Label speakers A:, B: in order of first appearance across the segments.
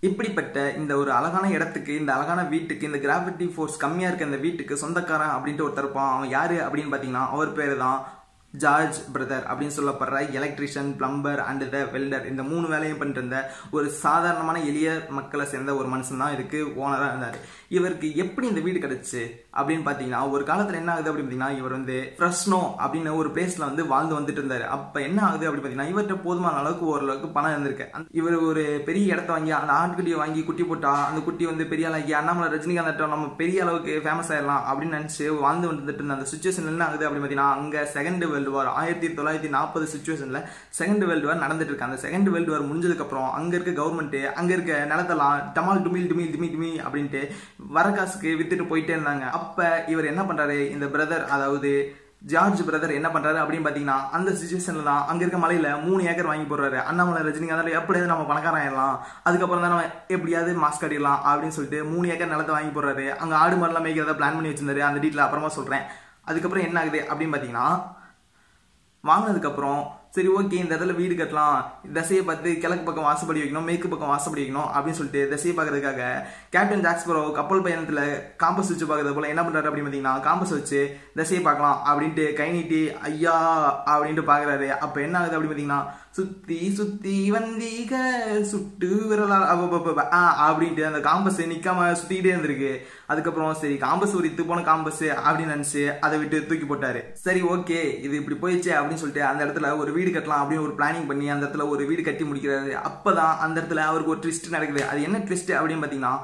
A: இப்படிப்பட்ட இந்த ஒரு அழகான இடத்துக்கு இந்த அழகான வீட்டுக்கு இந்த கிராவிட்டி ஃபோர்ஸ் கம்மியா இருக்க இந்த வீட்டுக்கு சொந்தக்காரன் அப்படின்ட்டு ஒருத்தர் இருப்பான் அவன் யாரு அப்படின்னு பாத்தீங்கன்னா அவர் பேரு தான் ஜார்ஜ் பிரதர் அப்படின்னு சொல்லப்படுற electrician plumber and the welder இந்த மூணு வேலையும் பண்ணிட்டு இருந்த ஒரு சாதாரணமான எளிய மக்களை சேர்ந்த ஒரு மனுஷன் தான் இருக்கு ஓனரா இருந்தாரு இவருக்கு எப்படி இந்த வீடு கிடைச்சு அப்படின்னு பாத்தீங்கன்னா ஒரு காலத்துல என்ன ஆகுது அப்படின்னு பாத்தீங்கன்னா இவர் வந்து ஃப்ரெஷ்னோ அப்படின்னு ஒரு பிளேஸ்ல வந்து வாழ்ந்து வந்துட்டு இருந்தாரு அப்ப என்ன ஆகுது அப்படின்னு பாத்தீங்கன்னா இவர்கிட்ட போதுமான அளவுக்கு ஓரளவுக்கு பணம் இருந்திருக்கு அந்த- இவர் ஒரு பெரிய இடத்த வாங்கி அந்த ஆட்டுக்குட்டியை வாங்கி குட்டி போட்டா அந்த குட்டி வந்து பெரிய ஆளாகி அண்ணாமலை ரஜினிகாந்த் நம்ம பெரிய அளவுக்கு ஃபேமஸ் ஆயிடலாம் அப்படின்னு நினைச்சு வாழ்ந்து வந்துட்டு இருந்த அந்த சுச்சுவேஷன் என்ன ஆகுது அப்படின்னு பாத்தீங்கன்னா அங்க செகண்ட் வேர்ல்டு வார் ஆயிரத்தி தொள்ளாயிரத்தி நாற்பது சுச்சுவேஷன்ல செகண்ட் வேர்ல்டு வார் நடந்துட்டு இருக்கு அந்த செகண்ட் வேர்ல்டு வார் முடிஞ்சதுக்கு அப்புறம் அங்க இருக்க கவர்மெண்ட் அங்க இருக்க நிலத்தெல்லாம் டமால் டுமில் டுமில் டிமி டிமி அப்படின்ட்டு வர காசுக்கு வித்துட்டு போயிட்டே இருந்தாங்க அப்ப இவர் என்ன பண்றாரு இந்த பிரதர் அதாவது ஜார்ஜ் பிரதர் என்ன பண்றாரு அப்படின்னு பாத்தீங்கன்னா அந்த சுச்சுவேஷன்ல தான் அங்க இருக்க மலையில மூணு ஏக்கர் வாங்கி போடுறாரு அண்ணாமலை ரஜினிகாந்த் எப்படியாவது நம்ம பணக்காரன் ஆயிடலாம் அதுக்கப்புறம் தான் நம்ம எப்படியாவது மாஸ்க் அடிக்கலாம் அப்படின்னு சொல்லிட்டு மூணு ஏக்கர் நிலத்தை வாங்கி போடுறாரு அங்க ஆடு மாடுலாம் மேய்க்கிறத பிளான் பண்ணி வச்சிருந்தாரு அந்த டீட்டில் அப்புறமா சொல்றேன் அதுக்கப்புறம் என்ன ஆகுது அப்படின்னு பாத்தீங்கன்னா வாங்கினதுக்கு அப்புறம் சரி ஓகே இந்த இடத்துல வீடு கட்டலாம் திசையை பார்த்து கிழக்கு பக்கம் வாசப்படி வைக்கணும் மேற்கு பக்கம் வாசப்படி வைக்கணும் அப்படின்னு சொல்லிட்டு திசையை பார்க்கறதுக்காக கேப்டன் ஜாக்ஸ்பரோ கப்பல் பயணத்துல காம்பஸ் வச்சு பார்க்கறது போல என்ன பண்றாரு அப்படின்னு பார்த்தீங்கன்னா காம்பஸ் வச்சு திசையை பார்க்கலாம் அப்படின்ட்டு கை நீட்டி ஐயா அப்படின்ட்டு பார்க்கறாரு அப்ப என்ன ஆகுது அப்படின்னு பார்த்தீங்கன்னா சுத்தி சுத்தி வந்தீக சுட்டு விரலால் அவ- அவ- அவ- ஆ அப்படின்ட்டு அந்த காம்பஸ் நிக்காம சுத்திக்கிட்டே இருந்திருக்கு அதுக்கப்புறம் சரி காம்பஸ் ஒரு இத்து போன காம்பஸ் அப்படின்னு நினைச்சு அதை விட்டு தூக்கி போட்டாரு சரி ஓகே இது இப்படி போயிடுச்சு அப்படின்னு சொல்லிட்டு அந்த இடத்துல ஒரு வீடு கட்டலாம் அப்படின்னு ஒரு பிளானிங் பண்ணி அந்த இடத்துல ஒரு வீடு கட்டி முடிக்கிறாரு அப்பதான் அந்த இடத்துல அவருக்கு ஒரு ட்விஸ்ட் நடக்குது அது என்ன ட்விஸ்ட் அப்படின்னு பாத்தீங்கன்னா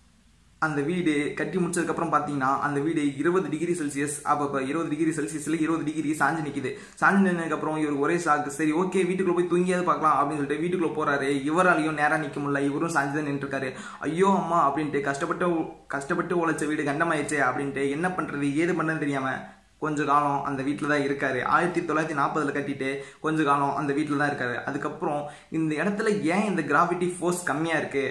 A: அந்த வீடு கட்டி முடிச்சதுக்கு அப்புறம் பாத்தீங்கன்னா அந்த வீடு இருபது டிகிரி செல்சியஸ் அப்ப இருபது டிகிரி செல்சியஸ்ல இருபது டிகிரி சாஞ்சு நிக்குது சாஞ்சு நின்னதுக்கு அப்புறம் இவருக்கு ஒரே ஷாக்கு சரி ஓகே வீட்டுக்குள்ள போய் தூங்கியாவது பார்க்கலாம் அப்படின்னு சொல்லிட்டு வீட்டுக்குள்ள போறாரு இவராலையும் நேரா நிக்க முடியல இவரும் சாஞ்சு தான் நின்று இருக்காரு ஐயோ அம்மா அப்படின்ட்டு கஷ்டப்பட்டு கஷ்டப்பட்டு உழைச்ச வீடு கண்டமாயிடுச்சு அப்படின்ட்டு என்ன பண்றது ஏது பண்றதுன்னு தெரியாம கொஞ்ச காலம் அந்த வீட்டில் தான் இருக்காரு ஆயிரத்தி தொள்ளாயிரத்தி நாற்பதுல கட்டிட்டு கொஞ்ச காலம் அந்த வீட்டில் தான் இருக்காரு அதுக்கப்புறம் இந்த இடத்துல ஏன் இந்த கிராவிட்டி ஃபோர்ஸ் கம்மியா இருக்கு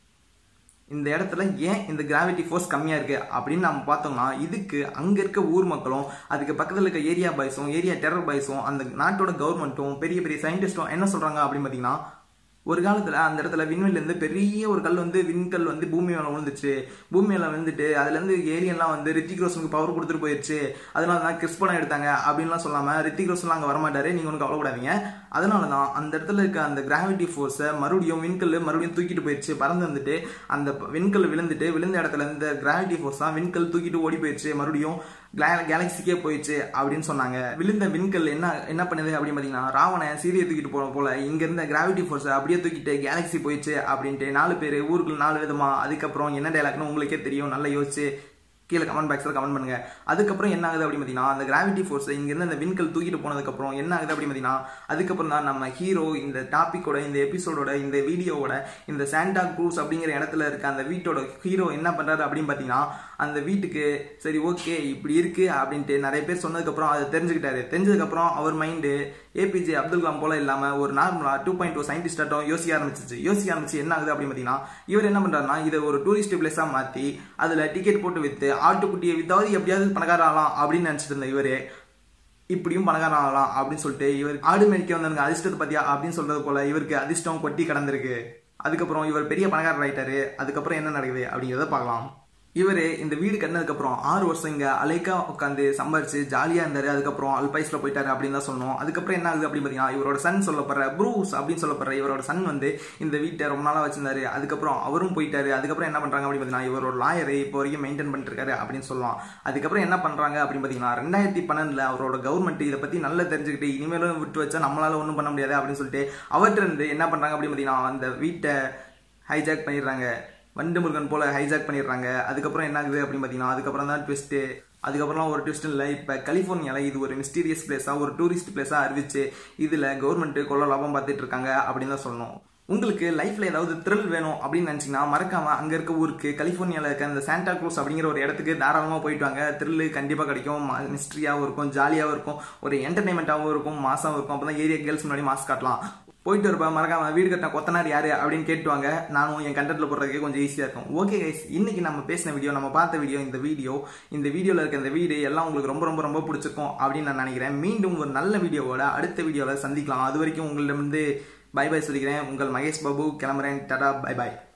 A: இந்த இடத்துல ஏன் இந்த கிராவிட்டி ஃபோர்ஸ் கம்மியா இருக்கு அப்படின்னு நம்ம பார்த்தோம்னா இதுக்கு அங்க இருக்க ஊர் மக்களும் அதுக்கு பக்கத்துல இருக்க ஏரியா பாய்ஸும் ஏரியா டெரர் பாய்ஸும் அந்த நாட்டோட கவர்மெண்ட்டும் பெரிய பெரிய சயின்டிஸ்டும் என்ன சொல்றாங்க அப்படின்னு பாத்தீங்கன்னா ஒரு காலத்துல அந்த இடத்துல விண்வெளில இருந்து பெரிய ஒரு கல் வந்து விண்கல் வந்து பூமி மேல விழுந்துச்சு பூமி மேல விழுந்துட்டு அதுல இருந்து ஏலியன்லாம் வந்து ரித்திக் ரோஷனுக்கு பவர் கொடுத்துட்டு போயிருச்சு அதனால தான் கிறிஸ் படம் எடுத்தாங்க அப்படின்லாம் சொல்லாம ரித்திக் ரோஷன் அங்க வரமாட்டாரு நீங்க ஒன்றும் கவலைப்படாதீங்க அதனால தான் அந்த இடத்துல இருக்க அந்த கிராவிட்டி ஃபோர்ஸை மறுபடியும் விண்கல் மறுபடியும் தூக்கிட்டு போயிடுச்சு பறந்து வந்துட்டு அந்த விண்கல் விழுந்துட்டு விழுந்த இடத்துல இந்த கிராவிட்டி ஃபோர்ஸ் தான் விண்கல் தூக்கிட்டு ஓடி போயிடுச்சு மறுபடியும் கேலக்சிக்கே போயிடுச்சு அப்படின்னு சொன்னாங்க விழுந்த விண்கல் என்ன என்ன பண்ணுது அப்படின்னு பாத்தீங்கன்னா ராவணன் சீரியை தூக்கிட்டு போன போல இங்க இருந்த கிராவிட்டி ஃபோர்ஸ் அப்படியே தூக்கிட்டு கேலக்ஸி போயிடுச்சு அப்படின்ட்டு நாலு பேர் ஊருக்குள்ள நாலு விதமா அதுக்கப்புறம் என்ன டைலாக்னு உங்களுக்கே தெரியும் நல்லா யோசிச்சு கீழே கமெண்ட் பாக்ஸில் கமெண்ட் பண்ணுங்க அதுக்கப்புறம் என்ன ஆகுது அப்படின்னு பார்த்தீங்கன்னா அந்த கிராவிட்டி ஃபோர்ஸ் இங்கேருந்து அந்த விண்கல் தூக்கிட்டு போனதுக்கப்புறம் என்ன ஆகுது அப்படின்னு பார்த்தீங்கன்னா அதுக்கப்புறம் தான் நம்ம ஹீரோ இந்த டாப்பிக்கோட இந்த எபிசோடோட இந்த வீடியோவோட இந்த சாண்டா க்ரூஸ் அப்படிங்கிற இடத்துல இருக்க அந்த வீட்டோட ஹீரோ என்ன பண்றாரு அப்படின்னு பார்த்தீங்கன்னா அந்த வீட்டுக்கு சரி ஓகே இப்படி இருக்கு அப்படின்ட்டு நிறைய பேர் சொன்னதுக்கப்புறம் அதை தெரிஞ்சுக்கிட்டாரு தெரிஞ்சதுக்கப்புறம் அவர் மைண்டு ஏபிஜே அப்துல் கலாம் போல இல்லாம ஒரு நார்மலா டூ பாயிண்ட் டூ சயின்டிஸ்டாட்டும் யோசிக்க ஆரம்பிச்சிச்சு யோசிக்க ஆரம்பிச்சு என்ன ஆகுது அப்படின்னு பார்த்தீங்கன்னா இவர் என்ன பண்றாருன்னா இதை ஒரு டூரிஸ்ட் பிளேஸா மாத்தி அதுல டிக்கெட் போட்டு வித்து ஆட்டுக்குட்டியை வித்தாவது எப்படியாவது பணக்காரர் ஆகலாம் அப்படின்னு நினைச்சிட்டு இருந்த இவரு இப்படியும் பணக்காரன் ஆகலாம் அப்படின்னு சொல்லிட்டு இவர் ஆடு மேய்க்க வந்தவங்க அதிர்ஷ்டத்தை பத்தியா அப்படின்னு சொல்றது போல இவருக்கு அதிர்ஷ்டம் கொட்டி கடந்திருக்கு அதுக்கப்புறம் இவர் பெரிய பணக்காரர் ஆயிட்டாரு அதுக்கப்புறம் என்ன நடக்குது அப்படிங்கிறத பார்க்கலாம் இவர் இந்த வீடு கட்டினதுக்கு அப்புறம் ஆறு வருஷம் இங்க அலைக்கா உட்காந்து சம்பாரிச்சு ஜாலியா இருந்தாரு அதுக்கப்புறம் அல்பைஸ்ல போயிட்டாரு அப்படின்னு தான் சொன்னோம் அதுக்கப்புறம் என்ன ஆகுது அப்படின்னு பாத்தீங்கன்னா இவரோட சன் சொல்லப்படுற ப்ரூஸ் அப்படின்னு சொல்லப்படுற இவரோட சன் வந்து இந்த வீட்டை ரொம்ப நாளா வச்சிருந்தாரு அதுக்கப்புறம் அவரும் போயிட்டாரு அதுக்கப்புறம் என்ன பண்றாங்க அப்படின்னு பாத்தீங்கன்னா இவரோட லாயரை இப்போ வரைக்கும் மெயின்டைன் பண்ணிட்டு இருக்காரு அப்படின்னு சொல்லலாம் அதுக்கப்புறம் என்ன பண்றாங்க அப்படின்னு பாத்தீங்கன்னா ரெண்டாயிரத்தி பன்னெண்டுல அவரோட கவர்மெண்ட் இதை பத்தி நல்லா தெரிஞ்சுக்கிட்டு இனிமேலும் விட்டு வச்சா நம்மளால ஒன்றும் பண்ண முடியாது அப்படின்னு சொல்லிட்டு அவர்கிட்ட இருந்து என்ன பண்றாங்க அப்படின்னு பாத்தீங்கன்னா அந்த வீட்டை ஹைஜாக் பண்ணிடுறாங்க வண்டு முருகன் போல ஹைஜாக் பண்ணிடுறாங்க அதுக்கப்புறம் என்ன ஆகுது அப்படின்னு பார்த்தீங்கன்னா அதுக்கப்புறம் தான் ட்விஸ்ட்டு அதுக்கப்புறம் ஒரு ட்விஸ்ட் இல்லை இப்போ கலிஃபோர்னியாவில் இது ஒரு மிஸ்டீரியஸ் பிளேஸாக ஒரு டூரிஸ்ட் பிளேஸாக அறிவிச்சு இதில் கவர்மெண்ட் கொள்ள லாபம் பார்த்துட்டு இருக்காங்க அப்படின்னு தான் சொல்லணும் உங்களுக்கு லைஃப்ல ஏதாவது த்ரில் வேணும் அப்படின்னு நினைச்சீங்கன்னா மறக்காம அங்க இருக்க ஊருக்கு கலிபோர்னியால இருக்க அந்த சாண்டா க்ரூஸ் அப்படிங்கிற ஒரு இடத்துக்கு தாராளமா போயிட்டு வாங்க த்ரில் கண்டிப்பா கிடைக்கும் மிஸ்ட்ரியாவும் இருக்கும் ஜாலியாவும் இருக்கும் ஒரு என்டர்டைன்மெண்ட்டாகவும் இருக்கும் மாசாவும் இருக்கும் அப்பதான் ஏரியா கேர்ள்ஸ் முன்னாடி மாஸ் காட்டலாம் போயிட்டு இருப்பேன் மறக்காம வீடு கட்டின கொத்தனார் யாரு அப்படின்னு கேட்டுவாங்க நானும் என் கண்டென்ட்ல போடுறதுக்கு கொஞ்சம் ஈஸியா இருக்கும் ஓகே கைஸ் இன்னைக்கு நம்ம பேசின வீடியோ நம்ம பார்த்த வீடியோ இந்த வீடியோ இந்த வீடியோல இருக்க இந்த வீடு எல்லாம் உங்களுக்கு ரொம்ப ரொம்ப ரொம்ப பிடிச்சிருக்கும் அப்படின்னு நான் நினைக்கிறேன் மீண்டும் ஒரு நல்ல வீடியோவோட அடுத்த வீடியோவில் சந்திக்கலாம் அது வரைக்கும் உங்களிடம் வந்து பை பை சொல்லிக்கிறேன் உங்கள் மகேஷ் பாபு கிளம்புறேன் டடா பை பாய்